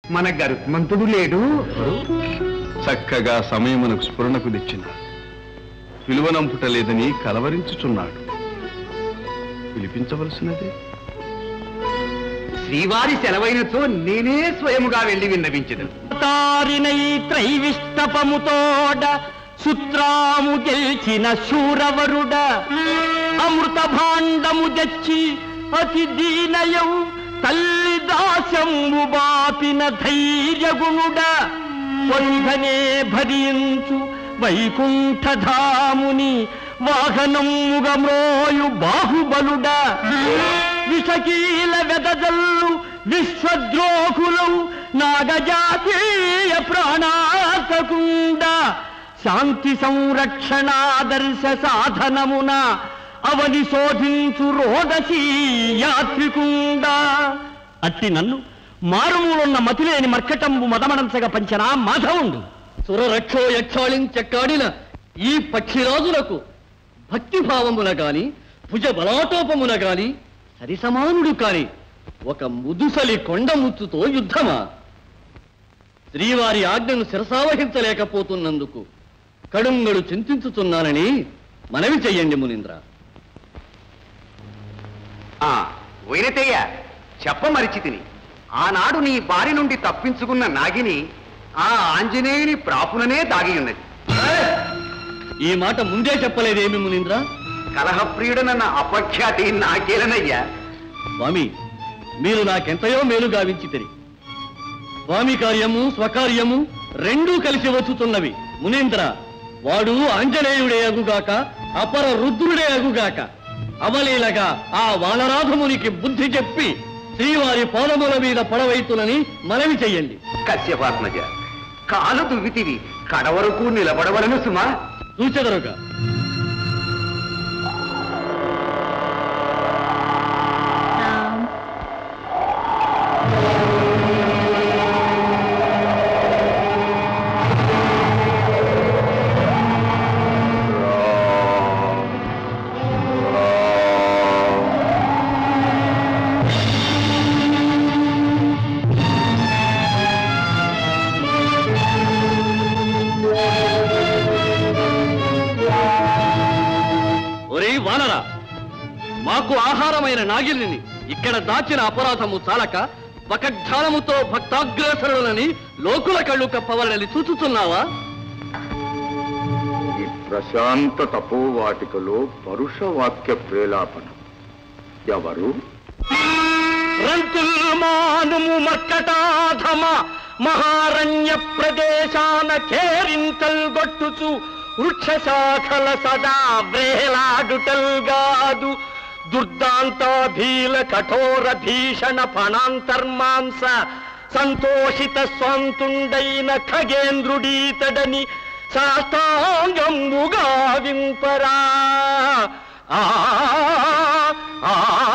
మన గరుత్మంతుడు లేడు చక్కగా సమయమునకు స్ఫురణకు తెచ్చిన పిలువనంపుట లేదని కలవరించుచున్నాడు పిలిపించవలసినదే శ్రీవారి సెలవైనతో నేనే స్వయముగా వెళ్ళి విన్నవించదు తారినై త్రైవిష్టపముతోడ సుత్రాము గెల్చిన శూరవరుడ అమృత భాండము తెచ్చి అతి దీనయం తల్లి దాసము బాపిన ధైర్యగుణుడ వంధనే భరించు వైకుంఠధాముని వాహనముగ మ్రోయు బాహుబలుడ విషకీల వెదజల్లు విశ్వద్రోహులం నాగజాతీయ ప్రాణార్థకుండ శాంతి సంరక్షణాదర్శ సాధనమున అవని శోధించు రోదసీ యాత్రికుండ అట్టి నన్ను మారుమూలున్న మతిలేని మర్కటంబు మదమనంచగా పంచనా మాధవుండు సురరక్షో యక్షాళించెక్కాడిన ఈ పక్షిరాజులకు భక్తిభావమున గాని భుజ బలాటోపమున గాని సరిసమానుడు కాని ఒక ముదుసలి కొండముచ్చుతో యుద్ధమా శ్రీవారి ఆజ్ఞను శిరసావహించలేకపోతున్నందుకు కడుంగడు చింతించుతున్నానని మనవి చెయ్యండి మునీంద్ర ఆ వైనతేయ చెప్పమరిచి తిని ఆనాడు నీ బారి నుండి తప్పించుకున్న నాగిని ఆ ఆంజనేయుని ప్రాపుననే దాగి ఉన్నది ఈ మాట ముందే చెప్పలేదేమి మునీంద్ర కలహప్రియుడనన్న అపఖ్యాతి నాకేలనయ్యా స్వామి మీరు నాకెంతయో మేలు గావించితిరి స్వామి కార్యము స్వకార్యము రెండూ కలిసి వచ్చుతున్నవి మునీంద్ర వాడు ఆంజనేయుడే అగుగాక అపర రుద్రుడే అగుగాక అవలీలగా ఆ వానరాధమునికి బుద్ధి చెప్పి శ్రీవారి పాదముల మీద పడవైతులని మనవి చెయ్యండి కశ్యపాత్మజ కాలు దువ్వితివి కడవరకు నిలబడవలను సుమా చూచెదరుగా ఒరే వానరా మాకు ఆహారమైన నాగిల్ని ఇక్కడ దాచిన అపరాధము చాలక వకజ్ఞానముతో భక్తాగ్రేసరులని లోకుల కళ్ళు కప్పవాలని చూచుతున్నావా ఈ ప్రశాంత తపోవాటికలో పరుష వాక్య ప్రేలాపన ఎవరు రంతుల్మానుము మర్కటాధమ మహారణ్య ప్రదేశాన కేరింతల్ గొట్టుచు వృక్ష శాఖల సదా వ్రేలాడుటల్గాదు దుర్దాంతాభీల కఠోర భీషణ ఫణాంతర్మాంస సంతోషిత స్వంతుండైన ఖగేంద్రుడీతడని శాస్త్రాంగముగా వింపరా ఆ ఆ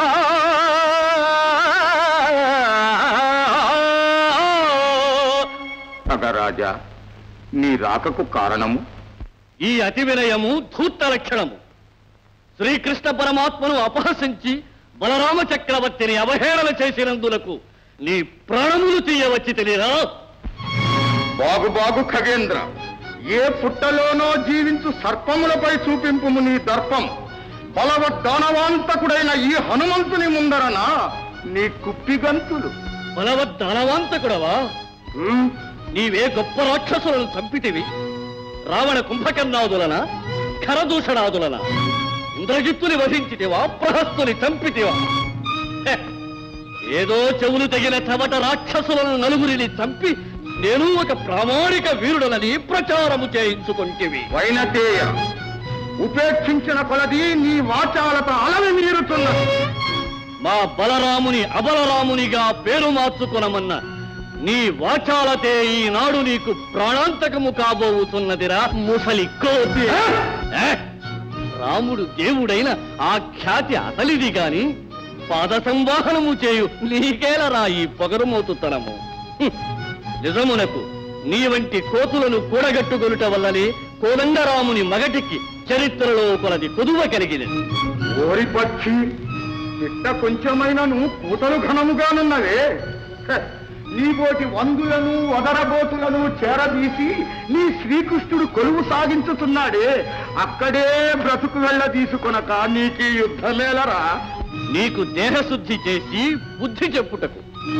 నగరాజా నీ రాకకు కారణము ఈ అతి వినయము ధూర్త లక్షణము శ్రీకృష్ణ పరమాత్మను అపహసించి బలరామ చక్రవర్తిని అవహేళన చేసినందులకు నీ ప్రాణములు తీయవచ్చి తెలియదా బాగు బాగు ఖగేంద్ర ఏ పుట్టలోనో జీవించు సర్పములపై చూపింపుము నీ దర్పం బలవద్దానవాంతకుడైన ఈ హనుమంతుని ముందరనా నీ కుప్పిగంతులు బలవద్దనవాంతకుడవా ఉమ్, నీవే గొప్ప రాక్షసులను చంపితివి రావణ కుంభకర్ణాదులన ఖరదూషణాదులన ఇంద్రజిత్తుని వధించితివా ప్రహస్తుని చంపితివా హె! ఏదో చెవులు తగిన చవట రాక్షసులను నలుగురిని చంపి నేను ఒక ప్రామాణిక వీరుడనని ప్రచారము చేయించుకొంటివి వైనతేయ ఉపేక్షించిన కొలది నీ వాచాలత అలవి మీరుతున్నది మా బలరాముని అబలరామునిగా పేరు మార్చుకొనమన్న నీ వాచాలతే ఈనాడు నీకు ప్రాణాంతకము కాబోతున్నదిరా ముసలి కోతి ఏ? రాముడు దేవుడైన ఆ ఖ్యాతి అతలిది గాని పాద సంవాహనము చేయు నీకేలరా ఈ పొగరుమోతుతనము హ్మ్. నిజమునకు నీ వంటి కోతులను కూడగట్టుకొనుట వల్లనే కోదండరాముని మగటికి చరిత్రలో కొలది కొదువ కలిగినది ఓరి పక్షి పిట్ట కొంచెమైనను పూతలు ఘనముగానున్నవే హ, నీబోటి వందులను వదరబోతులను చేరదీసి నీ శ్రీకృష్ణుడు కొలువు సాగించుతున్నాడే అక్కడే బ్రతుకు వెళ్ళ తీసుకొనక నీకీ యుద్ధమేలరా నీకు దేహశుద్ధి చేసి బుద్ధి చెప్పుటకు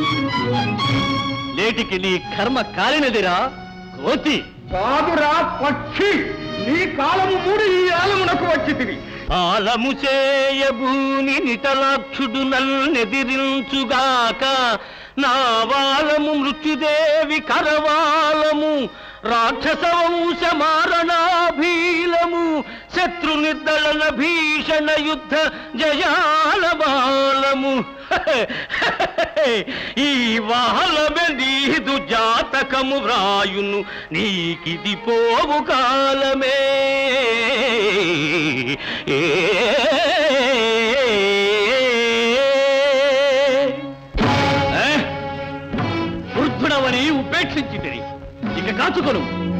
నేటికి నీ కర్మ కాలినదిరా కోతి కాదురా పక్షి నీ కాలము మూడు ఈ ఆలమునకు వచ్చి తిని ఆలము చేయబూని నిటలాక్షుడు నన్నెదిరించుగాక నా వాలము మృత్యుదేవి కరవాలము రాక్షస వంశ మారణాభీలము శత్రు నిర్దళన భీషణ యుద్ధ జయాల బాలము ఈ వాహలమే నీదు జాతకము వ్రాయును నీకిది పోవు కాలమే ఏ ఏ? వృద్ధుడవని ఉపేక్షించితిరి ఇక కాచుకొను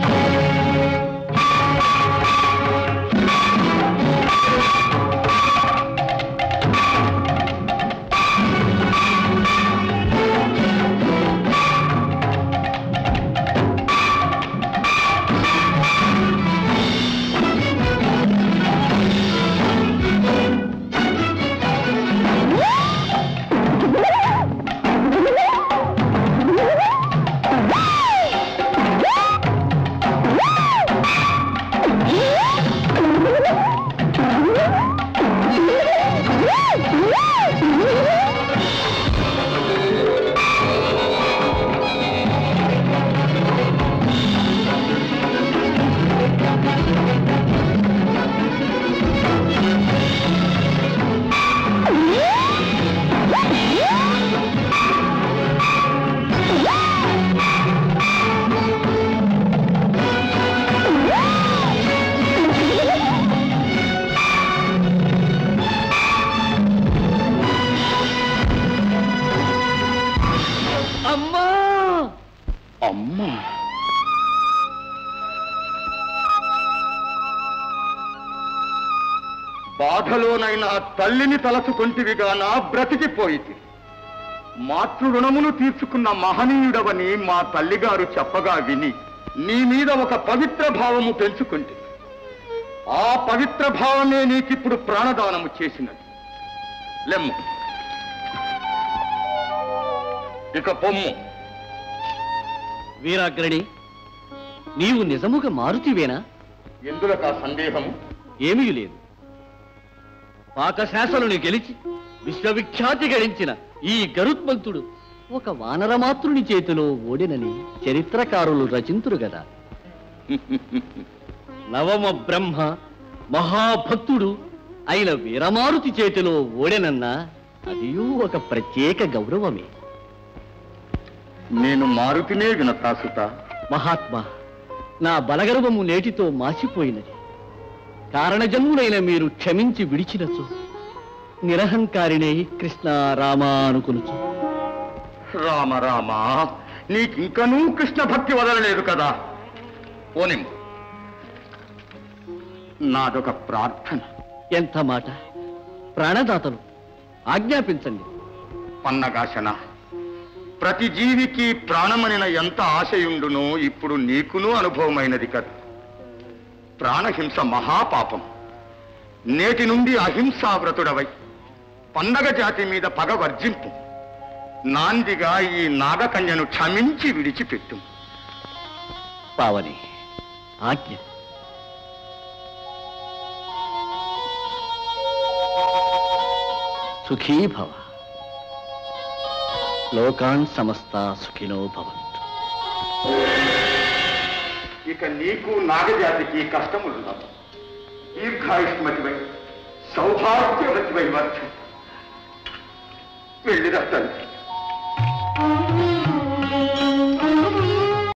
అమ్మా అమ్మా బాధలోనైనా తల్లిని తలచుకొంటివిగా నా బ్రతికిపోయితి మాతృ రుణమును తీర్చుకున్న మహనీయుడవని మా తల్లిగారు చెప్పగా విని నీ మీద ఒక పవిత్ర భావము పెంచుకుంటే ఆ పవిత్ర భావమే నీకిప్పుడు ప్రాణదానము చేసినది లెమ్ము ఇక పొమ్ము వీరాగ్రణి నీవు నిజముగా మారుతివేనా ఎందులకా సందేహము ఏమీ లేదు పాకశాసనుని గెలిచి విశ్వవిఖ్యాతి గడించిన ఈ గరుత్మంతుడు ఒక వానరమాతృని చేతిలో ఓడినని చరిత్రకారులు రచింతురు గదా నవమ బ్రహ్మ మహాభక్తుడు అయిన వీరమారుతి చేతిలో ఓడెనన్నా అదియూ ఒక ప్రత్యేక గౌరవమే నేను మారుతినే వినతాసుత మహాత్మా నా బలగర్వము నేటితో మాసిపోయినది కారణజన్ములైన మీరు క్షమించి విడిచినచు నిరహంకారినే కృష్ణ రామా అనుకునుచు రామ రామ నీకింకనూ కృష్ణ భక్తి వదలలేదు కదా ఓనిం నాదొక ప్రార్థన ఎంత మాట ప్రాణదాతలు ఆజ్ఞాపించండి పన్నగాశన ప్రతి జీవికి ప్రాణమనిన ఎంత ఆశయుండునో ఇప్పుడు నీకును అనుభవమైనది కదా ప్రాణహింస మహాపాపం నేటి నుండి అహింసావ్రతుడవై పండగ జాతి మీద పగ వర్జింపు నాందిగా ఈ నాగకన్యను క్షమించి విడిచిపెట్టు పావని ఆజ్ఞ సుఖీ భవ లోకాన్ సమస్త సుఖినో భవంతు ఇక నీకు నాగజాతికి కష్టములున్నావు దీర్ఘాయుష్మతివై సౌభాగ్యవతివై వర్షం వెళ్ళిరా తల్లి